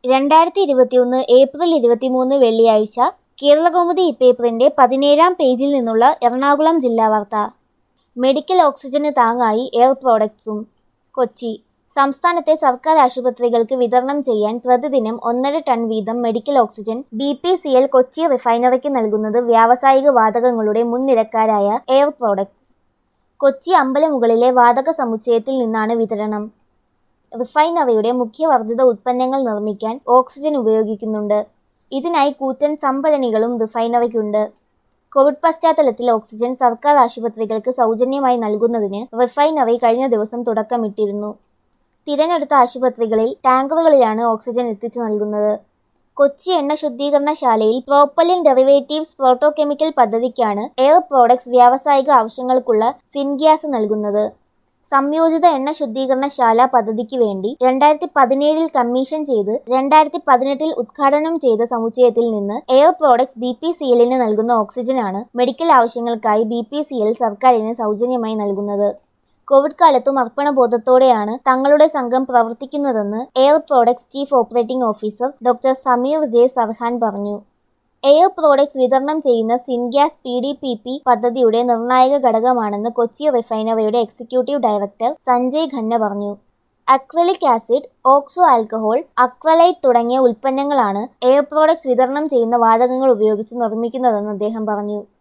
രണ്ടായിരത്തി ഇരുപത്തിയൊന്ന് ഏപ്രിൽ ഇരുപത്തിമൂന്ന് വെള്ളിയാഴ്ച കേരളകൗമുദി ഇപ്പേപ്പറിന്റെ പതിനേഴാം പേജിൽ നിന്നുള്ള എറണാകുളം ജില്ലാ വാർത്ത മെഡിക്കൽ ഓക്സിജന് താങ്ങായി എയർ പ്രോഡക്ട്സും കൊച്ചി സംസ്ഥാനത്തെ സർക്കാർ ആശുപത്രികൾക്ക് വിതരണം ചെയ്യാൻ പ്രതിദിനം ഒന്നര ടൺ വീതം medical oxygen B P C L Kochi റിഫൈനറിക്ക് നൽകുന്നത് വ്യാവസായിക വാതകങ്ങളുടെ മുൻനിരക്കാരായ എയർ പ്രോഡക്ട്സ് കൊച്ചി അമ്പലമുകളിലെ വാതക സമുച്ചയത്തിൽ നിന്നാണ് വിതരണം റിഫൈനറിയുടെ മുഖ്യ വർദ്ധിത ഉൽപ്പന്നങ്ങൾ നിർമ്മിക്കാൻ ഓക്സിജൻ ഉപയോഗിക്കുന്നുണ്ട് ഇതിനായി കൂറ്റൻ സംഭരണികളും റിഫൈനറിക്കുണ്ട് കോവിഡ് പശ്ചാത്തലത്തിൽ ഓക്സിജൻ സർക്കാർ ആശുപത്രികൾക്ക് സൗജന്യമായി നൽകുന്നതിന് റിഫൈനറി കഴിഞ്ഞ ദിവസം തുടക്കമിട്ടിരുന്നു തിരഞ്ഞെടുത്ത ആശുപത്രികളിൽ ടാങ്കറുകളിലാണ് ഓക്സിജൻ എത്തിച്ചു നൽകുന്നത് കൊച്ചി എണ്ണ ശുദ്ധീകരണശാലയിൽ പ്രോപ്പലിൻ ഡെറിവേറ്റീവ്സ് പ്രോട്ടോകെമിക്കൽ പദ്ധതിക്കാണ് എയർ പ്രോഡക്ട്സ് വ്യാവസായിക ആവശ്യങ്ങൾക്കുള്ള സിൻഗ്യാസ് നൽകുന്നത് സംയോജിത എണ്ണ ശുദ്ധീകരണശാല പദ്ധതിക്ക് വേണ്ടി രണ്ടായിരത്തി പതിനേഴിൽ കമ്മീഷൻ ചെയ്ത് രണ്ടായിരത്തി പതിനെട്ടിൽ ഉദ്ഘാടനം ചെയ്ത സമുച്ചയത്തിൽ നിന്ന് air products B P C എല്ലിന് നൽകുന്ന ഓക്സിജനാണ് മെഡിക്കൽ ആവശ്യങ്ങൾക്കായി ബി പി സി എൽ സർക്കാരിന് സൗജന്യമായി നൽകുന്നത് കോവിഡ് കാലത്തും അർപ്പണബോധത്തോടെയാണ് തങ്ങളുടെ സംഘം പ്രവർത്തിക്കുന്നതെന്ന് air products chief operating officer doctor Samir J Sarhan പറഞ്ഞു എയർ പ്രോഡക്ട്സ് വിതരണം ചെയ്യുന്ന syngas P D P P പദ്ധതിയുടെ നിർണായക ഘടകമാണെന്ന് കൊച്ചി റിഫൈനറിയുടെ എക്സിക്യൂട്ടീവ് ഡയറക്ടർ സഞ്ജയ് ഖന്ന പറഞ്ഞു acrylic acid oxo alcohol acrylate തുടങ്ങിയ ഉൽപ്പന്നങ്ങളാണ് എയർ പ്രോഡക്ട്സ് വിതരണം ചെയ്യുന്ന വാതകങ്ങൾ ഉപയോഗിച്ച് നിർമ്മിക്കുന്നതെന്ന് അദ്ദേഹം പറഞ്ഞു